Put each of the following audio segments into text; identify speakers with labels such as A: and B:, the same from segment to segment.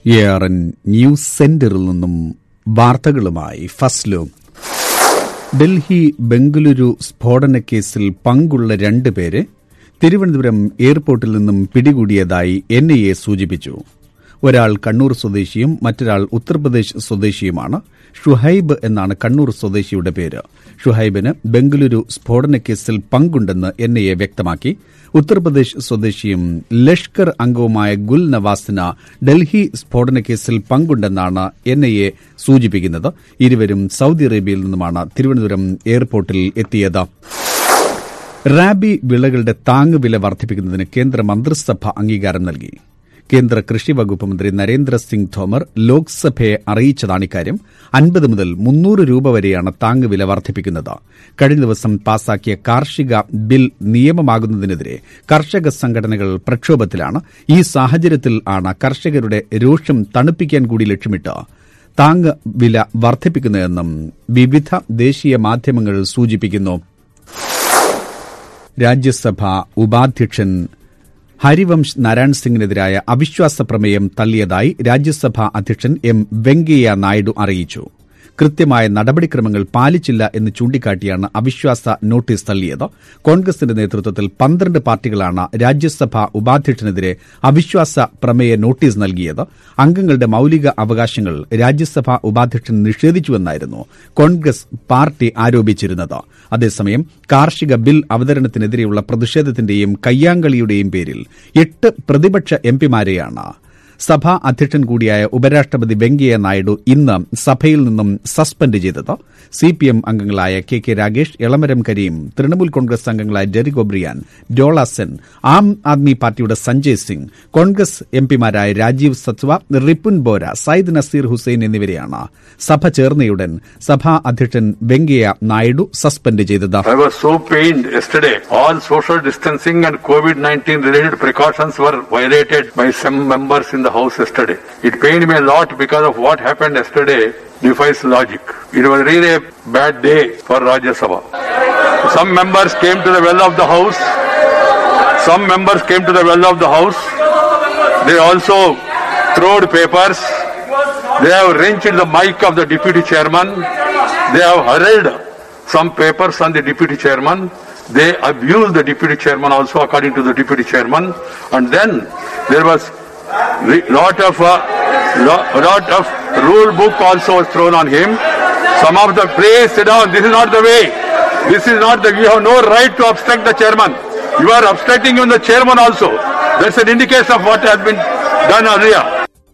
A: A R N news സെന്ററിൽ നിന്നും വാർത്തകളുമായി ഫസ്ലു ഡൽഹി ബംഗളൂരു സ്ഫോടന കേസിൽ പങ്കുള്ള രണ്ടുപേരെ തിരുവനന്തപുരം എയർപോർട്ടിൽ നിന്നും പിടികൂടിയതായി എൻ ഐ എ സൂചിപ്പിച്ചു ഒരാൾ കണ്ണൂർ സ്വദേശിയും മറ്റൊരാൾ ഉത്തർപ്രദേശ് സ്വദേശിയുമാണ് ഷുഹൈബ് എന്നാണ് കണ്ണൂർ സ്വദേശിയുടെ പേര് ഷുഹൈബിന് ബംഗളൂരു സ്ഫോടന കേസിൽ പങ്കുണ്ടെന്ന് എൻ ഐ എ വ്യക്തമാക്കി ഉത്തർപ്രദേശ് സ്വദേശിയും ലഷ്കർ അംഗവുമായ ഗുൽ നവാസിന് ഡൽഹി സ്ഫോടന കേസിൽ പങ്കുണ്ടെന്നാണ് എൻ ഐ എ സൂചിപ്പിക്കുന്നത് ഇരുവരും സൌദി അറേബ്യയിൽ നിന്നുമാണ് തിരുവനന്തപുരം എയർപോർട്ടിൽ എത്തിയത് റാബി വിളകളുടെ താങ്ങുവില വർദ്ധിപ്പിക്കുന്നതിന് കേന്ദ്ര മന്ത്രിസഭ അംഗീകാരം നൽകി കേന്ദ്ര കൃഷി വകുപ്പ് മന്ത്രി നരേന്ദ്രസിംഗ് തോമർ ലോക്സഭയെ അറിയിച്ചതാണ് ഇക്കാര്യം അൻപത് മുതൽ മുന്നൂറ് രൂപ വരെയാണ് താങ്ങുവില വർദ്ധിപ്പിക്കുന്നത് കഴിഞ്ഞ ദിവസം പാസാക്കിയ കാർഷിക ബിൽ നിയമമാകുന്നതിനെതിരെ കർഷക സംഘടനകൾ പ്രക്ഷോഭത്തിലാണ് ഈ സാഹചര്യത്തിൽ ആണ് കർഷകരുടെ രോഷം തണുപ്പിക്കാൻ കൂടി ലക്ഷ്യമിട്ട് താങ്ങ് വില വർദ്ധിപ്പിക്കുന്നതെന്നും വിവിധ ദേശീയ മാധ്യമങ്ങൾ സൂചിപ്പിക്കുന്നു രാജ്യസഭ ഉപാധ്യക്ഷൻ ഹരിവംശ് നാരായൺ സിംഗിനെതിരായ അവിശ്വാസ പ്രമേയം തള്ളിയതായി രാജ്യസഭാ അധ്യക്ഷൻ എം വെങ്കയ്യ നായിഡു അറിയിച്ചു കൃത്യമായ നടപടിക്രമങ്ങൾ പാലിച്ചില്ല എന്ന് ചൂണ്ടിക്കാട്ടിയാണ് അവിശ്വാസ നോട്ടീസ് തള്ളിയത് കോൺഗ്രസിന്റെ നേതൃത്വത്തിൽ പന്ത്രണ്ട് പാർട്ടികളാണ് രാജ്യസഭാ ഉപാധ്യക്ഷനെതിരെ അവിശ്വാസ പ്രമേയ നോട്ടീസ് നൽകിയത് അംഗങ്ങളുടെ മൌലിക അവകാശങ്ങൾ രാജ്യസഭാ ഉപാധ്യക്ഷൻ നിഷേധിച്ചുവെന്നായിരുന്നു കോൺഗ്രസ് പാർട്ടി ആരോപിച്ചിരുന്നത് അതേസമയം കാർഷിക ബിൽ അവതരണത്തിനെതിരെയുള്ള പ്രതിഷേധത്തിന്റെയും കയ്യാങ്കളിയുടെയും പേരിൽ എട്ട് പ്രതിപക്ഷ എംപിമാരെയാണ് സഭാ അധ്യക്ഷൻ കൂടിയായ ഉപരാഷ്ട്രപതി വെങ്കയ്യ നായിഡു ഇന്ന് സഭയിൽ നിന്നും സസ്പെൻഡ് ചെയ്തത് സിപിഎം അംഗങ്ങളായ K K Ragesh Elamaram Kareem Trinamool Congress അംഗങ്ങളായ ഡെറിക് ഒബ്രിയാൻ ഡോള സെൻ ആം ആദ്മി പാർട്ടിയുടെ സഞ്ജയ് സിംഗ് കോൺഗ്രസ് എംപിമാരായ രാജീവ് സത്വ റിപ്പുൻ ബോര സയ്യിദ് നസീർ ഹുസൈൻ എന്നിവരെയാണ് സഭ ചേർന്നയുടൻ സഭാ അധ്യക്ഷൻ വെങ്കയ്യ നായിഡു സസ്പെൻഡ് ചെയ്തത്
B: I was so pained yesterday. All social distancing and COVID-19 related precautions were violated by some members in the House yesterday. It pained me a lot because of what happened yesterday defies logic. It was really a bad day for Rajya Sabha. Some members came to the well of the House. Some members came to the well of the House. They also throwed papers. They have wrenched the mic of the deputy chairman. They have hurled some papers on the deputy chairman. They abused the deputy chairman also according to the deputy chairman. And then there was re- lot of uh, lo- lot of rule book also was thrown on him. Some of the please sit down. This is not the way. This is not the. You have no right to obstruct the chairman. You are obstructing even the chairman also. That's an indication of what has been done earlier.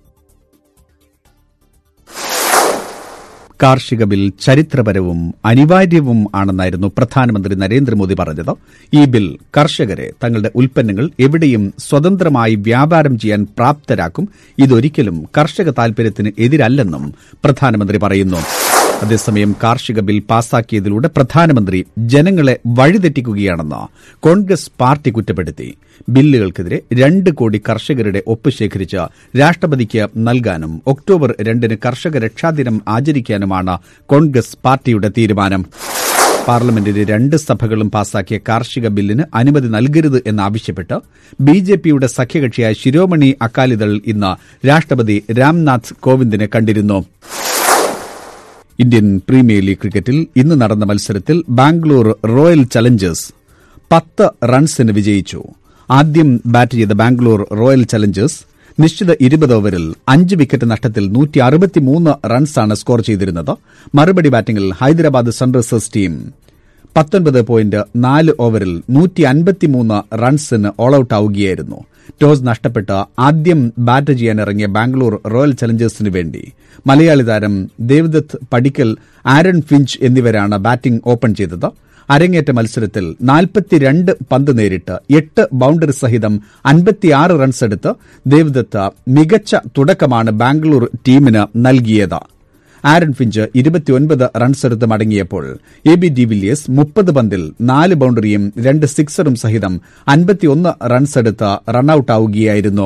A: കാർഷിക bill ചരിത്രപരവും അനിവാര്യവും ആണെന്നായിരുന്നു പ്രധാനമന്ത്രി നരേന്ദ്രമോദി പറഞ്ഞത് ഈ bill കർഷകരെ തങ്ങളുടെ ഉൽപ്പന്നങ്ങൾ എവിടെയും സ്വതന്ത്രമായി വ്യാപാരം ചെയ്യാൻ പ്രാപ്തരാക്കും ഇതൊരിക്കലും കർഷക താൽപര്യത്തിന് എതിരല്ലെന്നും പ്രധാനമന്ത്രി പറയുന്നു അതേസമയം കാർഷിക ബിൽ പാസാക്കിയതിലൂടെ പ്രധാനമന്ത്രി ജനങ്ങളെ വഴിതെറ്റിക്കുകയാണെന്ന് കോൺഗ്രസ് പാർട്ടി കുറ്റപ്പെടുത്തി ബില്ലുകൾക്കെതിരെ രണ്ട് കോടി കർഷകരുടെ ഒപ്പ് ശേഖരിച്ച് രാഷ്ട്രപതിക്ക് നൽകാനും ഒക്ടോബർ രണ്ടിന് കർഷക രക്ഷാദിനം ആചരിക്കാനുമാണ് കോൺഗ്രസ് പാർട്ടിയുടെ തീരുമാനം പാർലമെന്റിന്റെ രണ്ട് സഭകളും പാസാക്കിയ കാർഷിക ബില്ലിന് അനുമതി നൽകരുത് എന്നാവശ്യപ്പെട്ട് ബി ജെ പിയുടെ സഖ്യകക്ഷിയായ ശിരോമണി അക്കാലിദൾ ഇന്ന് രാഷ്ട്രപതി രാംനാഥ് കോവിന്ദിനെ കണ്ടിരുന്നു ഇന്ത്യൻ പ്രീമിയർ ലീഗ് ക്രിക്കറ്റിൽ ഇന്ന് നടന്ന മത്സരത്തിൽ ബാംഗ്ലൂർ റോയൽ ചലഞ്ചേഴ്സ് പത്ത് റൺസിന് വിജയിച്ചു ആദ്യം ബാറ്റ് ചെയ്ത ബാംഗ്ലൂർ റോയൽ ചലഞ്ചേഴ്സ് നിശ്ചിത ഇരുപത് ഓവറിൽ അഞ്ച് വിക്കറ്റ് നഷ്ടത്തിൽ നൂറ്റി അറുപത്തിമൂന്ന് റൺസാണ് സ്കോർ ചെയ്തിരുന്നത് മറുപടി ബാറ്റിംഗിൽ ഹൈദരാബാദ് സൺറൈസേഴ്സ് ടീം പത്തൊൻപത് പോയിന്റ് നാല് ഓവറിൽ നൂറ്റി അൻപത്തിമൂന്ന് റൺസിന് ഓൾ ഔട്ട് ആവുകയായിരുന്നു ടോസ് നഷ്ടപ്പെട്ട് ആദ്യം ബാറ്റ് ചെയ്യാനിറങ്ങിയ ബാംഗ്ലൂർ റോയൽ ചലഞ്ചേഴ്സിന് വേണ്ടി മലയാളി താരം ദേവദത്ത് പടിക്കൽ ആരൺ ഫിഞ്ച് എന്നിവരാണ് ബാറ്റിംഗ് ഓപ്പൺ ചെയ്തത് അരങ്ങേറ്റ മത്സരത്തിൽ നാൽപ്പത്തിരണ്ട് പന്ത് നേരിട്ട് എട്ട് ബൌണ്ടറി സഹിതം അൻപത്തിയാറ് റൺസെടുത്ത് ദേവദത്ത് മികച്ച തുടക്കമാണ് ബാംഗ്ലൂർ ടീമിന് നൽകിയത് ആരൺ ഫിഞ്ച് ഇരുപത്തിയൊൻപത് റൺസെടുത്ത് മടങ്ങിയപ്പോൾ എ ബി ഡിവിലിയേഴ്സ് മുപ്പത് പന്തിൽ നാല് ബൌണ്ടറിയും രണ്ട് സിക്സറും സഹിതം അൻപത്തിയൊന്ന് റൺസെടുത്ത് റണ്ണൌട്ടാവുകയായിരുന്നു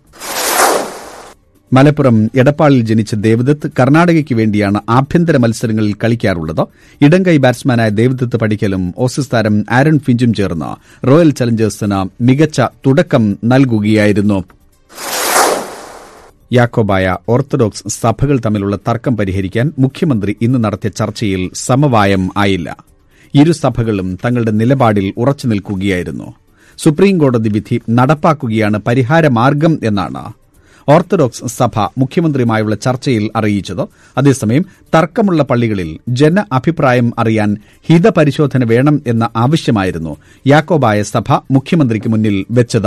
A: മലപ്പുറം എടപ്പാളിൽ ജനിച്ച ദേവദത്ത് കർണാടകയ്ക്ക് വേണ്ടിയാണ് ആഭ്യന്തര മത്സരങ്ങളിൽ കളിക്കാറുള്ളത് ഇടംകൈ ബാറ്റ്സ്മാനായ ദേവദത്ത് പടിക്കലും ഓസീസ് താരം ആരൺ ഫിഞ്ചും ചേർന്ന് റോയൽ ചലഞ്ചേഴ്സിന് മികച്ച തുടക്കം നൽകുകയായിരുന്നു യാക്കോബായ ഓർത്തഡോക്സ് സഭകൾ തമ്മിലുള്ള തർക്കം പരിഹരിക്കാൻ മുഖ്യമന്ത്രി ഇന്ന് നടത്തിയ ചർച്ചയിൽ സമവായം ആയില്ല ഇരു സഭകളും തങ്ങളുടെ നിലപാടിൽ ഉറച്ചു നിൽക്കുകയായിരുന്നു സുപ്രീംകോടതി വിധി നടപ്പാക്കുകയാണ് പരിഹാരമാർഗം എന്നാണ് ഓർത്തഡോക്സ് സഭ മുഖ്യമന്ത്രിയുമായുള്ള ചർച്ചയിൽ അറിയിച്ചത് അതേസമയം തർക്കമുള്ള പള്ളികളിൽ ജന അഭിപ്രായം അറിയാൻ ഹിതപരിശോധന വേണം എന്ന ആവശ്യമായിരുന്നു യാക്കോബായ സഭ മുഖ്യമന്ത്രിക്ക് മുന്നിൽ വെച്ചത്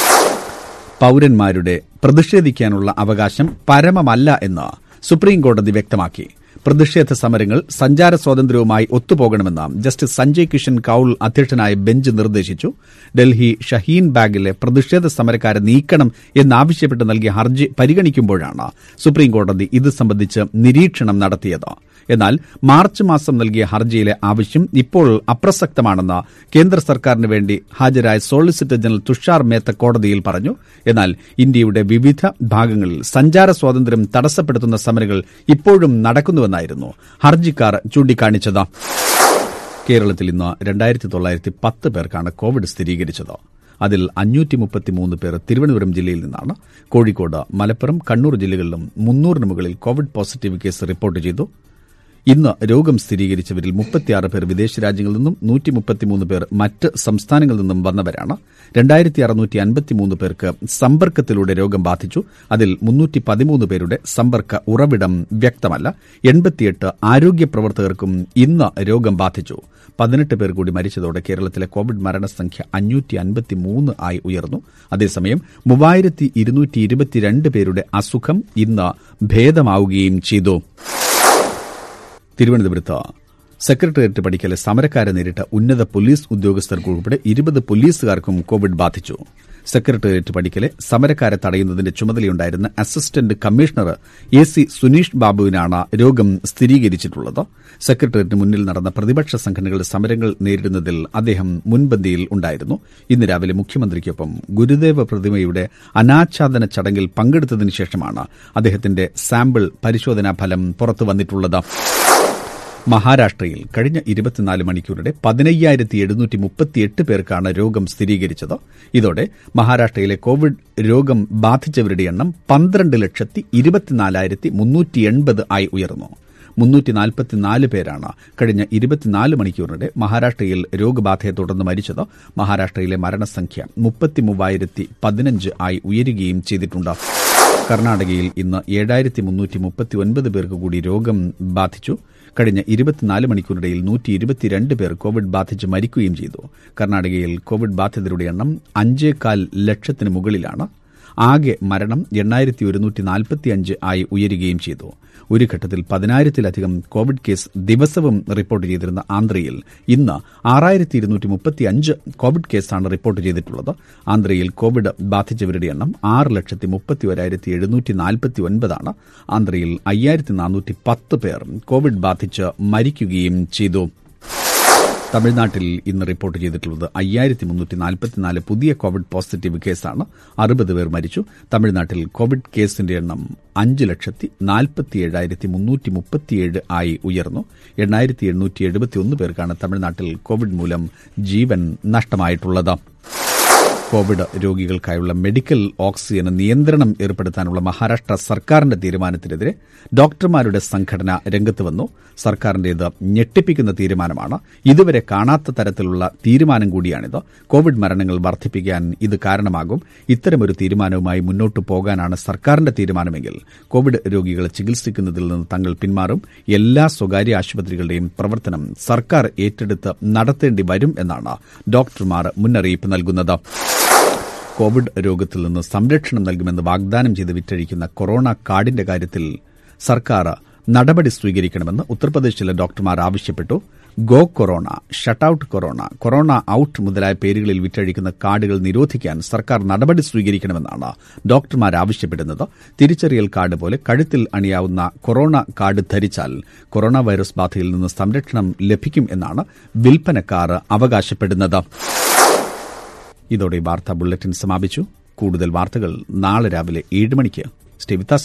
A: പൌരന്മാരുടെ പ്രതിഷേധിക്കാനുള്ള അവകാശം പരമമല്ല എന്ന് സുപ്രീംകോടതി വ്യക്തമാക്കി പ്രതിഷേധ സമരങ്ങൾ സഞ്ചാര സ്വാതന്ത്ര്യവുമായി ഒത്തുപോകണമെന്ന് ജസ്റ്റിസ് സഞ്ജയ് കിഷൻ കൌൾ അധ്യക്ഷനായ ബെഞ്ച് നിർദ്ദേശിച്ചു ഡൽഹി ഷഹീൻ ബാഗിലെ പ്രതിഷേധ സമരക്കാരെ നീക്കണം എന്നാവശ്യപ്പെട്ട് നൽകിയ ഹർജി പരിഗണിക്കുമ്പോഴാണ് സുപ്രീംകോടതി ഇത് സംബന്ധിച്ച് നിരീക്ഷണം നടത്തിയത് എന്നാൽ മാർച്ച് മാസം നൽകിയ ഹർജിയിലെ ആവശ്യം ഇപ്പോൾ അപ്രസക്തമാണെന്ന് കേന്ദ്ര സർക്കാരിന് വേണ്ടി ഹാജരായ സോളിസിറ്റർ ജനറൽ തുഷാർ മേത്ത കോടതിയിൽ പറഞ്ഞു എന്നാൽ ഇന്ത്യയുടെ വിവിധ ഭാഗങ്ങളിൽ സഞ്ചാര സ്വാതന്ത്ര്യം തടസ്സപ്പെടുത്തുന്ന സമരങ്ങൾ ഇപ്പോഴും നടക്കുന്നുവെന്നായിരുന്നു ഹർജിക്കാർ ചൂണ്ടിക്കാണിച്ചത് കേരളത്തിൽ ഇന്ന് രണ്ടായിരത്തി തൊള്ളായിരത്തി പത്ത് പേർക്കാണ് കോവിഡ് സ്ഥിരീകരിച്ചത് അതിൽ അഞ്ഞൂറ്റി മുപ്പത്തിമൂന്ന് പേർ തിരുവനന്തപുരം ജില്ലയിൽ നിന്നാണ് കോഴിക്കോട് മലപ്പുറം കണ്ണൂർ ജില്ലകളിലും മുന്നൂറിന് മുകളിൽ കോവിഡ് പോസിറ്റീവ് കേസ് റിപ്പോർട്ട് ചെയ്തു ഇന്ന് രോഗം സ്ഥിരീകരിച്ചവരിൽ മുപ്പത്തിയാറ് പേർ വിദേശ രാജ്യങ്ങളിൽ നിന്നും നൂറ്റി മുപ്പത്തിമൂന്ന് പേർ മറ്റ് സംസ്ഥാനങ്ങളിൽ നിന്നും വന്നവരാണ് രണ്ടായിരത്തി അറുന്നൂറ്റി അൻപത്തിമൂന്ന് പേർക്ക് സമ്പർക്കത്തിലൂടെ രോഗം ബാധിച്ചു അതിൽ മുന്നൂറ്റി പതിമൂന്ന് പേരുടെ സമ്പർക്ക ഉറവിടം വ്യക്തമല്ല എൺപത്തിയെട്ട് ആരോഗ്യ പ്രവർത്തകർക്കും ഇന്ന് രോഗം ബാധിച്ചു പതിനെട്ട് പേർ കൂടി മരിച്ചതോടെ കേരളത്തിലെ കോവിഡ് മരണസംഖ്യ അഞ്ഞൂറ്റി അൻപത്തിമൂന്ന് ആയി ഉയർന്നു അതേസമയം മൂവായിരത്തി ഇരുന്നൂറ്റി ഇരുപത്തിരണ്ട് പേരുടെ അസുഖം ഇന്ന് ഭേദമാവുകയും ചെയ്തു തിരുവനന്തപുരത്ത് സെക്രട്ടേറിയറ്റ് പഠിക്കലെ സമരക്കാരെ നേരിട്ട ഉന്നത പോലീസ് ഉദ്യോഗസ്ഥർക്കുൾപ്പെടെ ഇരുപത് പോലീസുകാർക്കും കോവിഡ് ബാധിച്ചു സെക്രട്ടേറിയറ്റ് പഠിക്കലെ സമരക്കാരെ തടയുന്നതിന്റെ ചുമതലയുണ്ടായിരുന്ന assistant commissioner A C Suneesh ബാബുവിനാണ് രോഗം സ്ഥിരീകരിച്ചിട്ടുള്ളത് സെക്രട്ടേറിയറ്റിന് മുന്നിൽ നടന്ന പ്രതിപക്ഷ സംഘടനകളുടെ സമരങ്ങൾ നേരിടുന്നതിൽ അദ്ദേഹം മുൻപന്തിയിൽ ഉണ്ടായിരുന്നു ഇന്ന് രാവിലെ മുഖ്യമന്ത്രിക്കൊപ്പം ഗുരുദേവ പ്രതിമയുടെ അനാച്ഛാദന ചടങ്ങിൽ പങ്കെടുത്തതിനു ശേഷമാണ് അദ്ദേഹത്തിന്റെ സാമ്പിൾ പരിശോധനാ ഫലം പുറത്തുവന്നിട്ടുള്ളത് മഹാരാഷ്ട്രയിൽ കഴിഞ്ഞ ഇരുപത്തിനാല് മണിക്കൂറിടെ പതിനയ്യായിരത്തി എഴുന്നൂറ്റി മുപ്പത്തിയെട്ട് പേർക്കാണ് രോഗം സ്ഥിരീകരിച്ചത് ഇതോടെ മഹാരാഷ്ട്രയിലെ കോവിഡ് രോഗം ബാധിച്ചവരുടെ എണ്ണം പന്ത്രണ്ട് ലക്ഷത്തി ഇരുപത്തിനാലായിരത്തി മുന്നൂറ്റി എൺപത് ആയി ഉയർന്നു മുന്നൂറ്റി നാൽപ്പത്തിനാല് പേരാണ് കഴിഞ്ഞ ഇരുപത്തിനാല് മണിക്കൂറിനിടെ മഹാരാഷ്ട്രയിൽ രോഗബാധയെ തുടർന്ന് മരിച്ചത് മഹാരാഷ്ട്രയിലെ മരണസംഖ്യ മുപ്പത്തിമൂവായിരത്തി പതിനഞ്ച് ആയി ഉയരുകയും ചെയ്തിട്ടുണ്ട് കർണാടകയിൽ ഇന്ന് ഏഴായിരത്തി മുന്നൂറ്റി മുപ്പത്തിയൊൻപത് പേർക്ക് കൂടി രോഗം ബാധിച്ചു കഴിഞ്ഞ ഇരുപത്തിനാല് മണിക്കൂറിനിടയിൽ നൂറ്റി ഇരുപത്തിരണ്ട് പേർ കോവിഡ് ബാധിച്ച് മരിക്കുകയും ചെയ്തു കർണാടകയിൽ കോവിഡ് ബാധിതരുടെ എണ്ണം അഞ്ചേകാൽ ലക്ഷത്തിന് മുകളിലാണ് ആകെ മരണം എണ്ണായിരത്തി ഒരുന്നൂറ്റി നാൽപ്പത്തിയഞ്ച് ആയി ഉയരുകയും ചെയ്തു ഒരു ഘട്ടത്തിൽ പതിനായിരത്തിലധികം കോവിഡ് കേസ് ദിവസവും റിപ്പോർട്ട് ചെയ്തിരുന്ന ആന്ധ്രയിൽ ഇന്ന് ആറായിരത്തി ഇരുന്നൂറ്റി മുപ്പത്തിയഞ്ച് കോവിഡ് കേസാണ് റിപ്പോർട്ട് ചെയ്തിട്ടുള്ളത് ആന്ധ്രയിൽ കോവിഡ് ബാധിച്ചവരുടെ എണ്ണം ആറ് ലക്ഷത്തി മുപ്പത്തി ഒരായിരത്തി എഴുന്നൂറ്റി നാൽപ്പത്തി ഒൻപതാണ് ആന്ധ്രയിൽ അയ്യായിരത്തി നാനൂറ്റി പത്ത് പേർ കോവിഡ് ബാധിച്ച് മരിക്കുകയും ചെയ്തു തമിഴ്നാട്ടിൽ ഇന്ന് റിപ്പോർട്ട് ചെയ്തിട്ടുള്ളത് അയ്യായിരത്തി മുന്നൂറ്റി നാൽപ്പത്തിനാല് പുതിയ കോവിഡ് പോസിറ്റീവ് കേസാണ് അറുപത് പേർ മരിച്ചു തമിഴ്നാട്ടിൽ കോവിഡ് കേസിന്റെ എണ്ണം അഞ്ച് ലക്ഷത്തി നാൽപ്പത്തിയേഴായിരത്തി മുന്നൂറ്റി മുപ്പത്തിയേഴ് ആയി ഉയർന്നു എണ്ണായിരത്തി എണ്ണൂറ്റി എഴുപത്തിയൊന്ന് പേർക്കാണ് തമിഴ്നാട്ടിൽ കോവിഡ് മൂലം ജീവൻ നഷ്ടമായിട്ടുള്ളത് കോവിഡ് രോഗികൾക്കായുള്ള മെഡിക്കൽ ഓക്സിജന് നിയന്ത്രണം ഏർപ്പെടുത്താനുള്ള മഹാരാഷ്ട്ര സർക്കാരിന്റെ തീരുമാനത്തിനെതിരെ ഡോക്ടർമാരുടെ സംഘടന രംഗത്ത് വന്നു സർക്കാരിന്റേത് ഞെട്ടിപ്പിക്കുന്ന തീരുമാനമാണ് ഇതുവരെ കാണാത്ത തരത്തിലുള്ള തീരുമാനം കൂടിയാണിത് കോവിഡ് മരണങ്ങൾ വർദ്ധിപ്പിക്കാൻ ഇത് കാരണമാകും ഇത്തരമൊരു തീരുമാനവുമായി മുന്നോട്ടു പോകാനാണ് സർക്കാരിന്റെ തീരുമാനമെങ്കിൽ കോവിഡ് രോഗികളെ ചികിത്സിക്കുന്നതിൽ നിന്ന് തങ്ങൾ പിന്മാറും എല്ലാ സ്വകാര്യ ആശുപത്രികളുടെയും പ്രവർത്തനം സർക്കാർ ഏറ്റെടുത്ത് നടത്തേണ്ടി വരും എന്നാണ് ഡോക്ടർമാർ മുന്നറിയിപ്പ് നൽകുന്നത് കോവിഡ് രോഗത്തിൽ നിന്ന് സംരക്ഷണം നൽകുമെന്ന് വാഗ്ദാനം ചെയ്ത് വിറ്റഴിക്കുന്ന കൊറോണ കാർഡിന്റെ കാര്യത്തിൽ സർക്കാർ നടപടി സ്വീകരിക്കണമെന്ന് ഉത്തർപ്രദേശിലെ ഡോക്ടർമാർ ആവശ്യപ്പെട്ടു go corona shutout corona corona out മുതലായ പേരുകളിൽ വിറ്റഴിക്കുന്ന കാർഡുകൾ നിരോധിക്കാൻ സർക്കാർ നടപടി സ്വീകരിക്കണമെന്നാണ് ഡോക്ടർമാർ ആവശ്യപ്പെടുന്നത് തിരിച്ചറിയൽ കാർഡ് പോലെ കഴുത്തിൽ അണിയാവുന്ന കൊറോണ കാർഡ് ധരിച്ചാൽ കൊറോണ വൈറസ് ബാധയിൽ നിന്ന് സംരക്ഷണം ലഭിക്കും എന്നാണ് വിൽപ്പനക്കാർ അവകാശപ്പെടുന്നത് ഇതോടെ വാർത്താ ബുള്ളറ്റിൻ സമാപിച്ചു കൂടുതൽ വാർത്തകൾ നാളെ രാവിലെ ഏഴ് മണിക്ക് സ്റ്റേ വിത്ത് us.